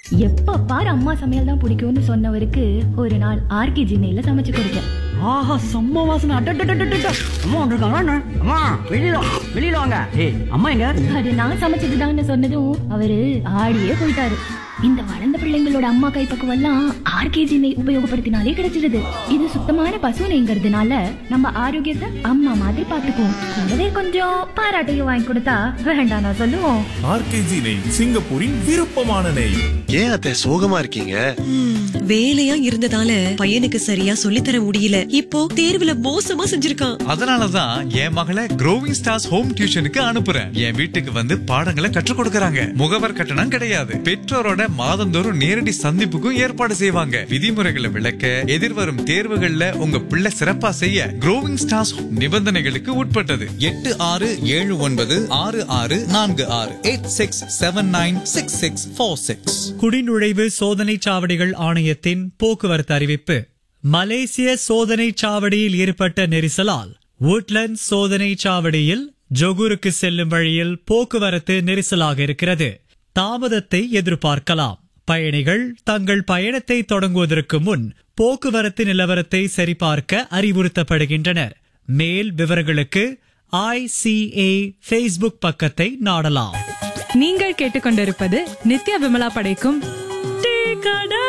எப்ப பாரு அம்மா சமையல் தான் பிடிக்கும்னு சொன்னவருக்கு ஒரு நாள் ஆர்கே ஜினையில சமைச்சு கொடுத்தேன் ஆஹா செம்ம வாசனை அட்டட்டட்டட்டட்ட அம்மா வந்திருக்காங்களா என்ன? அம்மா வெளியில வா, வெளியில வாங்க ஏய் அம்மா எங்க அது நான் சமைச்சதுதான்னு சொன்னதும் அவரு ஆடியே போயிட்டாரு இந்த வளர்ந்த பிள்ளைங்களோட அம்மா கைப்பக்குவம் எல்லாம் ஆர்கேஜி நெய் உபயோகப்படுத்தினாலே கிடைச்சிடுது இது சுத்தமான பசு நெய்ங்கிறதுனால நம்ம ஆரோக்கியத்தை அம்மா மாதிரி பாத்துக்குவோம் கூடவே கொஞ்சம் பாராட்டையும் வாங்கி கொடுத்தா வேண்டாம் நான் சொல்லுவோம் ஆர்கேஜி நெய் சிங்கப்பூரின் விருப்பமான நெய் ஏன் அத்தை சோகமா இருக்கீங்க வேலையா இருந்ததால பையனுக்கு சரியா சொல்லித்தர முடியல இப்போ தேர்வுல மோசமா செஞ்சிருக்கான் அதனாலதான் என் மகளை க்ரோவிங் ஸ்டார்ஸ் ஹோம் டியூஷனுக்கு அனுப்புறேன் என் வீட்டுக்கு வந்து பாடங்களை கற்றுக் கொடுக்கறாங்க முகவர் கட்டணம் கிடையாது பெற்றோரோட மாதந்தோறும் நேரடி சந்திப்புக்கும் ஏற்பாடு செய்வாங்க விதிமுறைகளை விளக்க எதிர்வரும் தேர்வுகள்ல உங்க பிள்ளை சிறப்பா செய்ய க்ரோவிங் ஸ்டார்ஸ் நிபந்தனைகளுக்கு உட்பட்டது எட்டு ஆறு ஏழு ஒன்பது ஆறு ஆறு நான்கு ஆறு eight six seven nine six six four six குடிநுழைவு சோதனைச் சாவடிகள் ஆணையத்தின் போக்குவரத்து அறிவிப்பு மலேசிய சோதனைச் சாவடியில் ஏற்பட்ட நெரிசலால் woodlands சோதனைச் சாவடியில் ஜொகூருக்கு செல்லும் வழியில் போக்குவரத்து நெரிசலாக இருக்கிறது தாமதத்தை எதிர்பார்க்கலாம் பயணிகள் தங்கள் பயணத்தை தொடங்குவதற்கு முன் போக்குவரத்து நிலவரத்தை சரிபார்க்க அறிவுறுத்தப்படுகின்றனர் மேல் விவரங்களுக்கு ஐசிஏ ஃபேஸ்புக் பக்கத்தை நாடலாம் நீங்கள் கேட்டுக்கொண்டிருப்பது நித்யா விமலா படைக்கும் டீ கடை.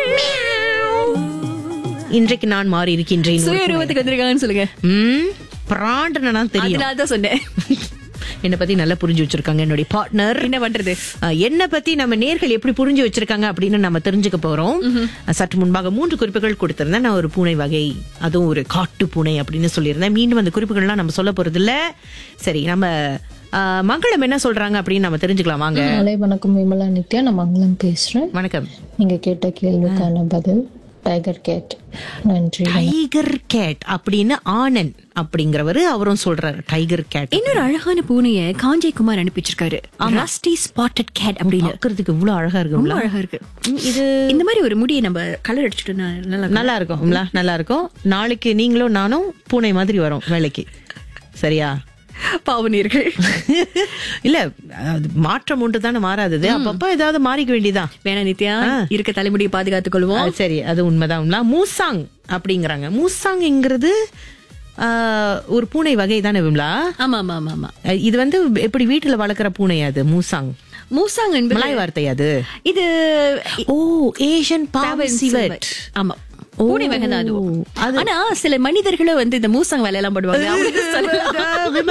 இன்றைக்கு நான் மாறி இருக்கின்றேன் சுய உருவத்துக்கு வந்திருக்காங்கன்னு சொல்லுங்க ம், பிராண்டனா தெரியும் அதனால தான் சொன்னேன் என்னை பத்தி நல்லா புரிஞ்சு வச்சிருக்காங்க என்னுடைய பார்ட்னர் என்ன பண்றது என்ன பத்தி நம்ம நேர்கள் எப்படி புரிஞ்சு வச்சிருக்காங்க அப்படின்னு நம்ம தெரிஞ்சுக்க போறோம் சற்று முன்பாக மூன்று குறிப்புகள் கொடுத்திருந்தேன் நான் ஒரு பூனை வகை அதுவும் ஒரு காட்டு பூனை அப்படின்னு சொல்லியிருந்தேன் மீண்டும் அந்த குறிப்புகள்லாம் நம்ம சொல்ல போறது இல்ல சரி நம்ம ஆ, மங்களம் என்ன சொல்றாங்க அப்படின்னு நம்ம தெரிஞ்சுக்கலாம் வாங்க காலை வணக்கம் விமலா நித்யா நான் மங்களம் பேசுறேன் வணக்கம் நீங்க கேட்ட கேள்விக்கான பதில் டைகர் கேட் நன்றி டைகர் கேட் அப்படின்னு ஆனன் அப்படிங்கிறவரு அவரும் சொல்றாரு டைகர் கேட் இன்னொரு அழகான பூனைய காஞ்சய் குமார் அனுப்பிச்சிருக்காரு ரஸ்டி ஸ்பாட்டட் கேட் அப்படின்னு பார்க்கறதுக்கு இவ்வளவு அழகா ரொம்ப இருக்குங்களா அழகா இருக்கு இது இந்த மாதிரி ஒரு முடியை நம்ம கலர் அடிச்சுட்டு நல்லா இருக்கும். நல்லா இருக்கும்ல நல்லா இருக்கும் நாளைக்கு நீங்களும் நானும் பூனை மாதிரி வரோம் வேலைக்கு சரியா பாவனீர்கள் இல்ல அது மாற்றம் ஒன்று தானே மாறாதது அப்பப்ப ஏதாவது மாறிக்க வேண்டியதான் வேணா நித்யா இருக்க தலைமுடியை பாதுகாத்துக் கொள்வோம் அது சரி அது உண்மைதான் உண்மை மூசாங் அப்படிங்கிறாங்க மூசாங்ங்கிறது ஆ, ஒரு பூனை வகை தானே விமலா ஆமா ஆமா ஆமா ஆமா அஹ் இது வந்து எப்படி வீட்டுல வளர்க்குற பூனை அது மூசாங் மூசாங் என்பது மலாய் வார்த்தை அது இது ஓ ஏஷியன் பாவன் பாவன் சிவட் சிவட். ஆமா பூனை வகை தான் அதுவும் அது- ஆனா சில மனிதர்களும் வந்து இந்த மூசாங் வேலையெல்லாம் போடுவாங்க அவங்களுக்கு சொல்லலாம். விமலா